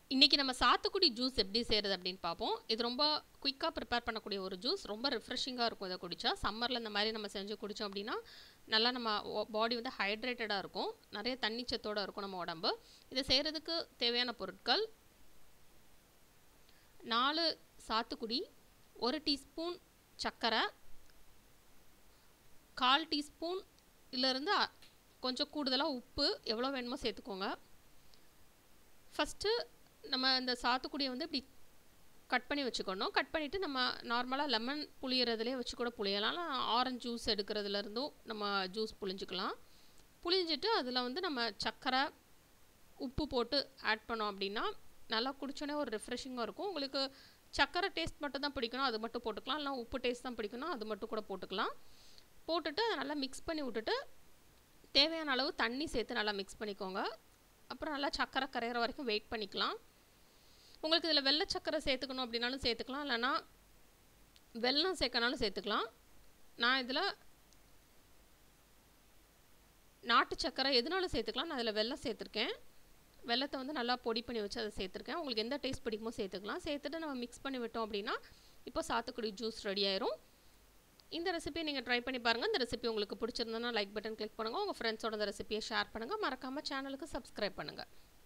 இன்றைக்கி நம்ம சாத்துக்குடி ஜூஸ் எப்படி செய்கிறது அப்படின்னு பார்ப்போம் இது ரொம்ப குயிக்காக ப்ரிப்பேர் பண்ணக்கூடிய ஒரு ஜூஸ் ரொம்ப ரிஃப்ரெஷிங்காக இருக்கும் இதை குடித்தா சம்மரில் இந்த மாதிரி நம்ம செஞ்சு குடித்தோம் அப்படின்னா நல்லா நம்ம பாடி வந்து ஹைட்ரேட்டடாக இருக்கும் நிறைய தண்ணிச்சத்தோடு இருக்கும் நம்ம உடம்பு இதை செய்கிறதுக்கு தேவையான பொருட்கள் நாலு சாத்துக்குடி ஒரு டீஸ்பூன் சர்க்கரை கால் டீஸ்பூன் இருந்து கொஞ்சம் கூடுதலாக உப்பு எவ்வளோ வேணுமோ சேர்த்துக்கோங்க ஃபஸ்ட்டு நம்ம இந்த சாத்துக்குடியை வந்து இப்படி கட் பண்ணி வச்சுக்கணும் கட் பண்ணிவிட்டு நம்ம நார்மலாக லெமன் புளியறதுலேயே வச்சு கூட புளியலாம் இல்லை ஆரஞ்சு ஜூஸ் எடுக்கிறதுலேருந்தும் நம்ம ஜூஸ் புளிஞ்சிக்கலாம் புளிஞ்சிட்டு அதில் வந்து நம்ம சர்க்கரை உப்பு போட்டு ஆட் பண்ணோம் அப்படின்னா நல்லா குடிச்சோன்னே ஒரு ரிஃப்ரெஷிங்காக இருக்கும் உங்களுக்கு சர்க்கரை டேஸ்ட் மட்டும் தான் பிடிக்கணும் அது மட்டும் போட்டுக்கலாம் இல்லை உப்பு டேஸ்ட் தான் பிடிக்கணும் அது மட்டும் கூட போட்டுக்கலாம் போட்டுட்டு அதை நல்லா மிக்ஸ் பண்ணி விட்டுட்டு தேவையான அளவு தண்ணி சேர்த்து நல்லா மிக்ஸ் பண்ணிக்கோங்க அப்புறம் நல்லா சர்க்கரை கரையிற வரைக்கும் வெயிட் பண்ணிக்கலாம் உங்களுக்கு இதில் வெள்ளை சர்க்கரை சேர்த்துக்கணும் அப்படின்னாலும் சேர்த்துக்கலாம் இல்லைனா வெல்லம் சேர்க்கனாலும் சேர்த்துக்கலாம் நான் இதில் நாட்டு சர்க்கரை எதுனாலும் சேர்த்துக்கலாம் நான் அதில் வெல்லம் சேர்த்துருக்கேன் வெள்ளத்தை வந்து நல்லா பொடி பண்ணி வச்சு அதை சேர்த்துருக்கேன் உங்களுக்கு எந்த டேஸ்ட் பிடிக்குமோ சேர்த்துக்கலாம் சேர்த்துட்டு நம்ம மிக்ஸ் பண்ணி விட்டோம் அப்படின்னா இப்போ சாத்துக்குடி ஜூஸ் ரெடி ஆயிரும் இந்த ரெசிபியை நீங்கள் ட்ரை பண்ணி பாருங்கள் இந்த ரெசிபி உங்களுக்கு பிடிச்சிருந்ததுன்னா லைக் பட்டன் கிளிக் பண்ணுங்கள் உங்கள் ஃப்ரெண்ட்ஸோட இந்த ரெசிபியை ஷேர் பண்ணுங்கள் மறக்காமல் சேனலுக்கு சப்ஸ்கிரைப் பண்ணுங்கள்